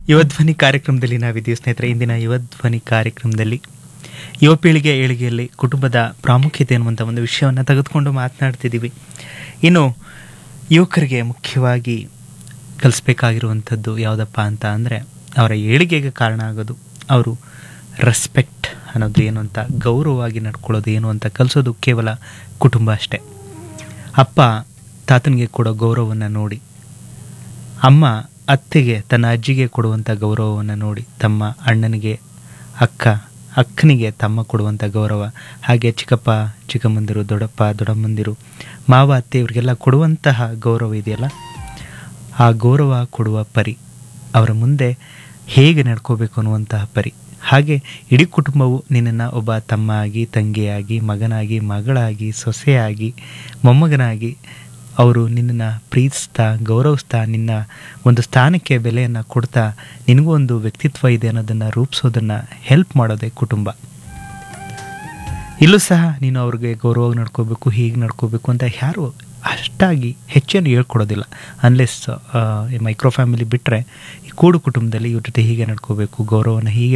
ಯುವಧ್ವನಿ ಕಾರ್ಯಕ್ರಮದಲ್ಲಿ ನಾವಿದ್ದೀವಿ ಸ್ನೇಹಿತರೆ ಇಂದಿನ ಯುವಧ್ವನಿ ಕಾರ್ಯಕ್ರಮದಲ್ಲಿ ಯುವ ಪೀಳಿಗೆ ಏಳಿಗೆಯಲ್ಲಿ ಕುಟುಂಬದ ಪ್ರಾಮುಖ್ಯತೆ ಅನ್ನುವಂಥ ಒಂದು ವಿಷಯವನ್ನು ತೆಗೆದುಕೊಂಡು ಮಾತನಾಡ್ತಿದ್ದೀವಿ ಇನ್ನು ಯುವಕರಿಗೆ ಮುಖ್ಯವಾಗಿ ಕಲಿಸ್ಬೇಕಾಗಿರುವಂಥದ್ದು ಯಾವುದಪ್ಪ ಅಂತ ಅಂದರೆ ಅವರ ಏಳಿಗೆಗೆ ಕಾರಣ ಆಗೋದು ಅವರು ರೆಸ್ಪೆಕ್ಟ್ ಅನ್ನೋದು ಏನು ಅಂತ ಗೌರವವಾಗಿ ನಡ್ಕೊಳ್ಳೋದು ಏನು ಅಂತ ಕಲಿಸೋದು ಕೇವಲ ಕುಟುಂಬ ಅಷ್ಟೇ ಅಪ್ಪ ತಾತನಿಗೆ ಕೊಡೋ ಗೌರವವನ್ನು ನೋಡಿ ಅಮ್ಮ ಅತ್ತೆಗೆ ತನ್ನ ಅಜ್ಜಿಗೆ ಕೊಡುವಂಥ ಗೌರವವನ್ನು ನೋಡಿ ತಮ್ಮ ಅಣ್ಣನಿಗೆ ಅಕ್ಕ ಅಕ್ಕನಿಗೆ ತಮ್ಮ ಕೊಡುವಂಥ ಗೌರವ ಹಾಗೆ ಚಿಕ್ಕಪ್ಪ ಚಿಕ್ಕಮ್ಮಂದಿರು ದೊಡ್ಡಪ್ಪ ದೊಡ್ಡಮ್ಮಂದಿರು ಮಾವ ಅತ್ತೆ ಇವರಿಗೆಲ್ಲ ಕೊಡುವಂತಹ ಗೌರವ ಇದೆಯಲ್ಲ ಆ ಗೌರವ ಕೊಡುವ ಪರಿ ಅವರ ಮುಂದೆ ಹೇಗೆ ನಡ್ಕೋಬೇಕು ಅನ್ನುವಂತಹ ಪರಿ ಹಾಗೆ ಇಡೀ ಕುಟುಂಬವು ನಿನ್ನನ್ನು ಒಬ್ಬ ತಮ್ಮ ಆಗಿ ತಂಗಿಯಾಗಿ ಮಗನಾಗಿ ಮಗಳಾಗಿ ಸೊಸೆಯಾಗಿ ಮೊಮ್ಮಗನಾಗಿ ಅವರು ನಿನ್ನನ್ನು ಪ್ರೀತಿಸ್ತಾ ಗೌರವಿಸ್ತಾ ನಿನ್ನ ಒಂದು ಸ್ಥಾನಕ್ಕೆ ಬೆಲೆಯನ್ನು ಕೊಡ್ತಾ ನಿನಗೂ ಒಂದು ವ್ಯಕ್ತಿತ್ವ ಇದೆ ಅನ್ನೋದನ್ನು ರೂಪಿಸೋದನ್ನು ಹೆಲ್ಪ್ ಮಾಡೋದೇ ಕುಟುಂಬ ಇಲ್ಲೂ ಸಹ ನೀನು ಅವ್ರಿಗೆ ಗೌರವವಾಗಿ ನಡ್ಕೋಬೇಕು ಹೀಗೆ ನಡ್ಕೋಬೇಕು ಅಂತ ಯಾರು ಅಷ್ಟಾಗಿ ಹೆಚ್ಚೇನು ಹೇಳ್ಕೊಡೋದಿಲ್ಲ ಅನ್ಲೆಸ್ ಮೈಕ್ರೋ ಫ್ಯಾಮಿಲಿ ಬಿಟ್ಟರೆ ಈ ಕೂಡು ಕುಟುಂಬದಲ್ಲಿ ಇವ್ರ ಜೊತೆ ಹೀಗೆ ನಡ್ಕೋಬೇಕು ಗೌರವನ ಹೀಗೆ